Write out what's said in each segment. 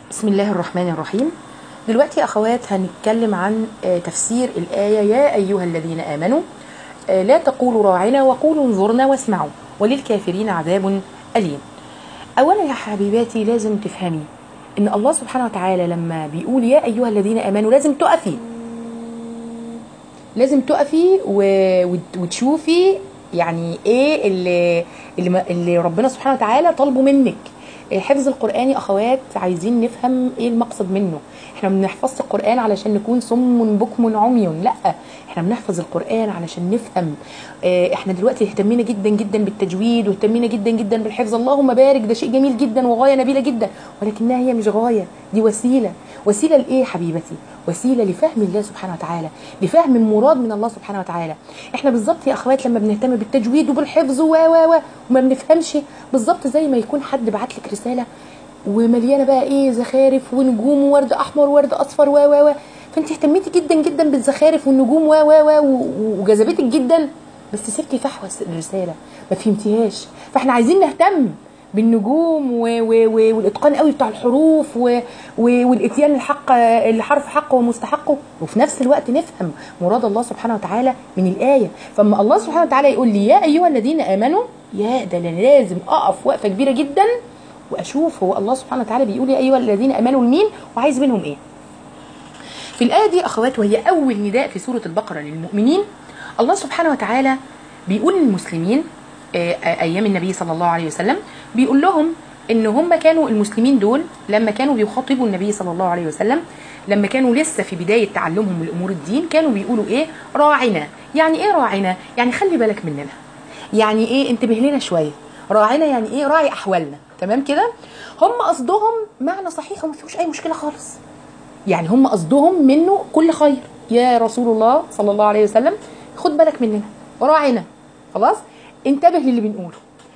بسم الله الرحمن الرحيم دلوقتي يا اخوات هنتكلم عن آه، تفسير الايه يا ايها الذين امنوا آه، لا تقولوا راعنا وقولوا انظرنا واسمعوا وللكافرين عذاب اليم اولا يا حبيباتي لازم تفهمي ان الله سبحانه وتعالى لما بيقول يا ايها الذين امنوا لازم تقفي لازم تقفي و... وت- وتشوفي يعني ايه اللي اللي, ما- اللي ربنا سبحانه وتعالى طالبه منك حفظ القرآن يا اخوات عايزين نفهم ايه المقصد منه احنا ما بنحفظش القرآن علشان نكون صم بكم عمي لا احنا بنحفظ القرآن علشان نفهم اه، احنا دلوقتي اهتمينا جدا جدا بالتجويد واهتمينا جدا جدا بالحفظ اللهم بارك ده شيء جميل جدا وغاية نبيلة جدا ولكنها هي مش غاية دي وسيلة وسيلة لايه يا حبيبتي وسيله لفهم الله سبحانه وتعالى لفهم المراد من الله سبحانه وتعالى احنا بالظبط يا اخوات لما بنهتم بالتجويد وبالحفظ و و و وما بنفهمش بالظبط زي ما يكون حد بعت لك رساله ومليانه بقى ايه زخارف ونجوم وورد احمر وورد اصفر و و و فانت اهتميتي جدا جدا بالزخارف والنجوم و و و و- وجذبتك جدا بس سبتي فحوى الرساله ما فهمتيهاش فاحنا عايزين نهتم بالنجوم و و و والاتقان قوي بتاع الحروف و و والاتيان الحق الحرف حقه ومستحقه وفي نفس الوقت نفهم مراد الله سبحانه وتعالى من الايه فاما الله سبحانه وتعالى يقول لي يا ايها الذين امنوا يا ده أنا لازم اقف وقفه كبيره جدا واشوف هو الله سبحانه وتعالى بيقول يا ايها الذين امنوا لمين وعايز منهم ايه في الآية دي أخوات وهي أول نداء في سورة البقرة للمؤمنين الله سبحانه وتعالى بيقول للمسلمين آه، آه، أيام النبي صلى الله عليه وسلم بيقول لهم إن هم كانوا المسلمين دول لما كانوا بيخاطبوا النبي صلى الله عليه وسلم لما كانوا لسه في بداية تعلمهم لأمور الدين كانوا بيقولوا إيه راعنا يعني إيه راعنا يعني خلي بالك مننا يعني إيه انتبه لنا شوية راعنا يعني إيه راعي أحوالنا تمام كده هم قصدهم معنى صحيح وما فيهوش أي مشكلة خالص يعني هم قصدهم منه كل خير يا رسول الله صلى الله عليه وسلم خد بالك مننا راعنا خلاص انتبه للي بنقوله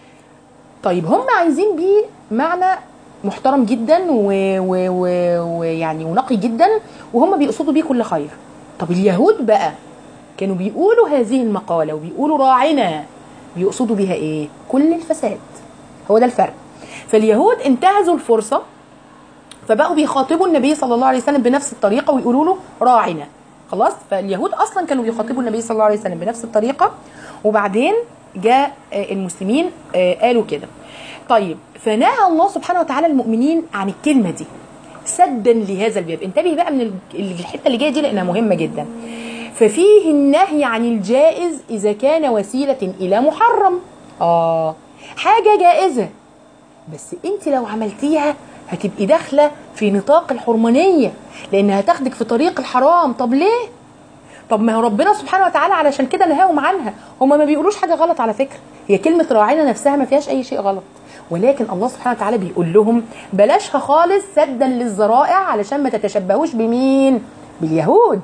طيب هم عايزين بيه معنى محترم جدا ويعني و... و... ويعني ونقي جدا وهم بيقصدوا بيه كل خير طب اليهود بقى كانوا بيقولوا هذه المقالة وبيقولوا راعنا بيقصدوا بيها ايه كل الفساد هو ده الفرق فاليهود انتهزوا الفرصة فبقوا بيخاطبوا النبي صلى الله عليه وسلم بنفس الطريقه ويقولوا له راعنا خلاص فاليهود اصلا كانوا بيخاطبوا النبي صلى الله عليه وسلم بنفس الطريقه وبعدين جاء آه، المسلمين آه، قالوا كده طيب فنهى الله سبحانه وتعالى المؤمنين عن الكلمه دي سدا لهذا الباب انتبهي بقى من ال- الحته اللي جايه دي لانها مهمه جدا ففيه النهي عن الجائز اذا كان وسيله الى محرم اه حاجه جائزه بس انت لو عملتيها هتبقي داخله في نطاق الحرمانيه لانها هتاخدك في طريق الحرام طب ليه طب ما هو ربنا سبحانه وتعالى علشان كده نهاهم عنها هما ما بيقولوش حاجه غلط على فكره هي كلمه راعينا نفسها ما فيهاش اي شيء غلط ولكن الله سبحانه وتعالى بيقول لهم بلاشها خالص سدا للذرائع علشان ما تتشبهوش بمين باليهود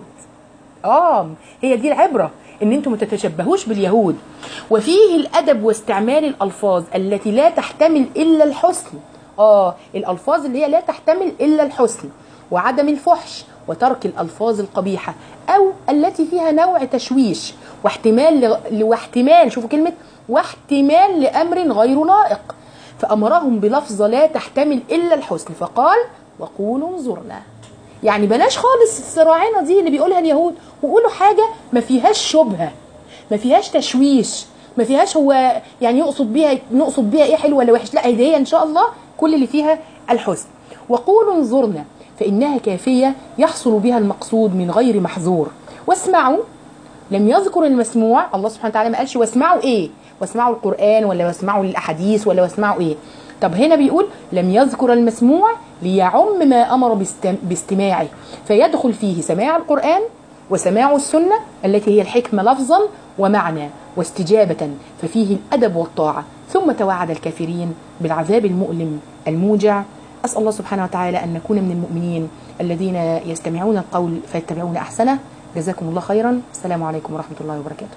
اه هي دي العبره ان انتم ما تتشبهوش باليهود وفيه الادب واستعمال الالفاظ التي لا تحتمل الا الحسن اه الالفاظ اللي هي لا تحتمل الا الحسن وعدم الفحش وترك الالفاظ القبيحه او التي فيها نوع تشويش واحتمال ل... واحتمال شوفوا كلمه واحتمال لامر غير لائق فامرهم بلفظه لا تحتمل الا الحسن فقال وقولوا انظرنا يعني بلاش خالص الصراعنه دي اللي بيقولها اليهود وقولوا حاجه ما فيهاش شبهه ما فيهاش تشويش ما فيهاش هو يعني يقصد بيها نقصد بيها ايه حلو ولا وحش لا هي هي ان شاء الله كل اللي فيها الحسن وقولوا انظرنا فانها كافيه يحصل بها المقصود من غير محظور واسمعوا لم يذكر المسموع الله سبحانه وتعالى ما قالش واسمعوا ايه واسمعوا القران ولا واسمعوا الاحاديث ولا واسمعوا ايه طب هنا بيقول لم يذكر المسموع ليعم ما امر باستم- باستماعه فيدخل فيه سماع القران وسماع السنه التي هي الحكمه لفظا ومعنى واستجابه ففيه الادب والطاعه ثم توعد الكافرين بالعذاب المؤلم الموجع اسال الله سبحانه وتعالى ان نكون من المؤمنين الذين يستمعون القول فيتبعون احسنه جزاكم الله خيرا السلام عليكم ورحمه الله وبركاته